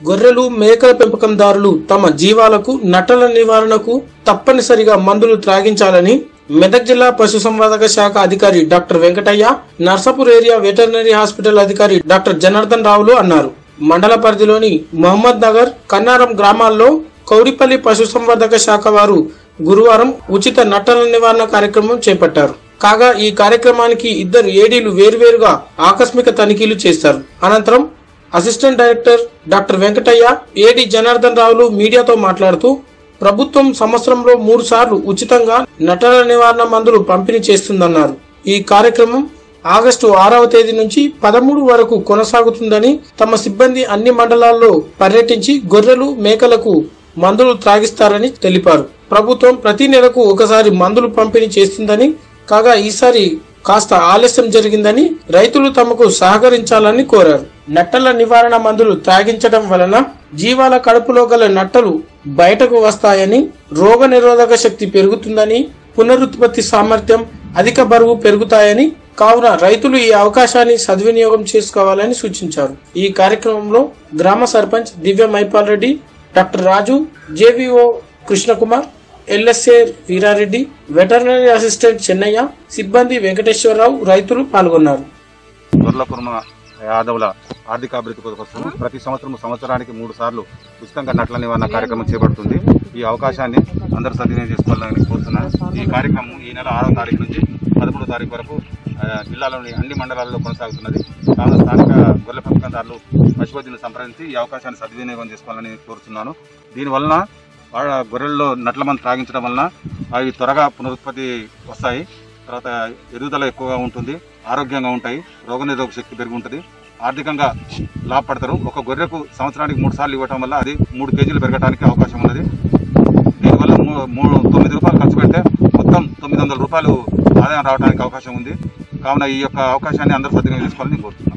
గొర్రెలు మేకల పెంపకందారులు తమ జీవాలకు నట్టల నివారణకు తప్పనిసరిగా మందులు త్రాగించాలని మెదక్ జిల్లా పశుసంవర్ధక శాఖ అధికారి doctor Venkataiah Narsapur area veterinary hospital అధికారి డాక్టర్ జనార్దన్ రావులు అన్నారు మండల పరిధిలోని మహమ్మద్ నగర్ కన్నారం గ్రామాల్లో కౌడిపల్లి పశుసంవర్ధక శాఖ వారు గురువారం ఉచిత నట్టల నివారణ కార్యక్రమం చేపట్టారు కాగా ఈ కార్యక్రమానికి ఇద్దరు ఏడీలు వేర్వేరుగా ఆకస్మిక తనిఖీలు చేస్తారు అనంతరం assistant director doctor Venkataiah AD Janardhan రావులు మీడియాతో మాట్లాడుతూ ప్రభుత్వం సంవత్సరంలో మూడు సార్లు ఉచితంగా నటన నివారణ మందులు పంపిణీ చేస్తుందన్నారు ఈ కార్యక్రమం ఆగస్టు ఆరవ తేదీ నుంచి పదమూడు వరకు కొనసాగుతుందని తమ సిబ్బంది అన్ని మండలాల్లో పర్యటించి గొర్రెలు మేకలకు మందులు త్రాగిస్తారని తెలిపారు ప్రభుత్వం ప్రతి నెలకు ఒకసారి మందులు పంపిణీ చేస్తుందని కాగా ఈసారి కాస్త ఆలస్యం జరిగిందని రైతులు తమకు సహకరించాలని కోరారు నట్టల నివారణ మందులు త్రాగించడం వలన జీవాల కడుపులో గల నట్టలు బయటకు వస్తాయని రోగ నిరోధక శక్తి పెరుగుతుందని పునరుత్పత్తి సామర్థ్యం అధిక బరువు పెరుగుతాయని కావున రైతులు ఈ అవకాశాన్ని సద్వినియోగం చేసుకోవాలని సూచించారు ఈ కార్యక్రమంలో గ్రామ sarpanch Divya Mypal Reddy doctor Raju JVO Krishnakumar LSA Veerareddy veterinary assistant Chennaiah సిబ్బంది వెంకటేశ్వరరావు రైతులు పాల్గొన్నారు గొర్లకుర్మ యాదవుల ఆర్థికాభివృద్ధి కోసం ప్రతి సంవత్సరం సంవత్సరానికి మూడు సార్లు ఉచితంగా నట్ల నివారణ కార్యక్రమం చేపడుతుంది ఈ అవకాశాన్ని అందరూ సద్వినియోగం చేసుకోవాలని కోరుతున్నాను ఈ కార్యక్రమం ఈ నెల ఆరో తారీఖు నుంచి పదమూడో తారీఖు వరకు ఆ, జిల్లాలోని అన్ని మండలాల్లో కొనసాగుతున్నది కావున స్థానిక గొర్రెల పెంపకందారులు పశువైద్యులను సంప్రదించి ఈ అవకాశాన్ని సద్వినియోగం చేసుకోవాలని కోరుతున్నాను దీనివలన వాళ్ళ గొర్రెల్లో నట్ల మంది త్రాగించడం వలన అవి త్వరగా పునరుత్పత్తి వస్తాయి తర్వాత ఎదుగుదల ఎక్కువగా ఉంటుంది ఆరోగ్యంగా ఉంటాయి రోగనిరోధక శక్తి పెరిగి ఉంటుంది ఆర్థికంగా లాభపడతారు ఒక గొర్రెకు సంవత్సరానికి మూడు సార్లు ఇవ్వటం వల్ల అది మూడు కేజీలు పెరగడానికి అవకాశం ఉన్నది దీనివల్ల మూ- మూడు తొమ్మిది రూపాయలు ఖర్చు పెడితే మొత్తం తొమ్మిది వందల రూపాయలు ఆదాయం రావడానికి అవకాశం ఉంది కావున ఈ యొక్క అవకాశాన్ని అందరూ సద్వినియోగం చేసుకోవాలని నేను కోరుతున్నాను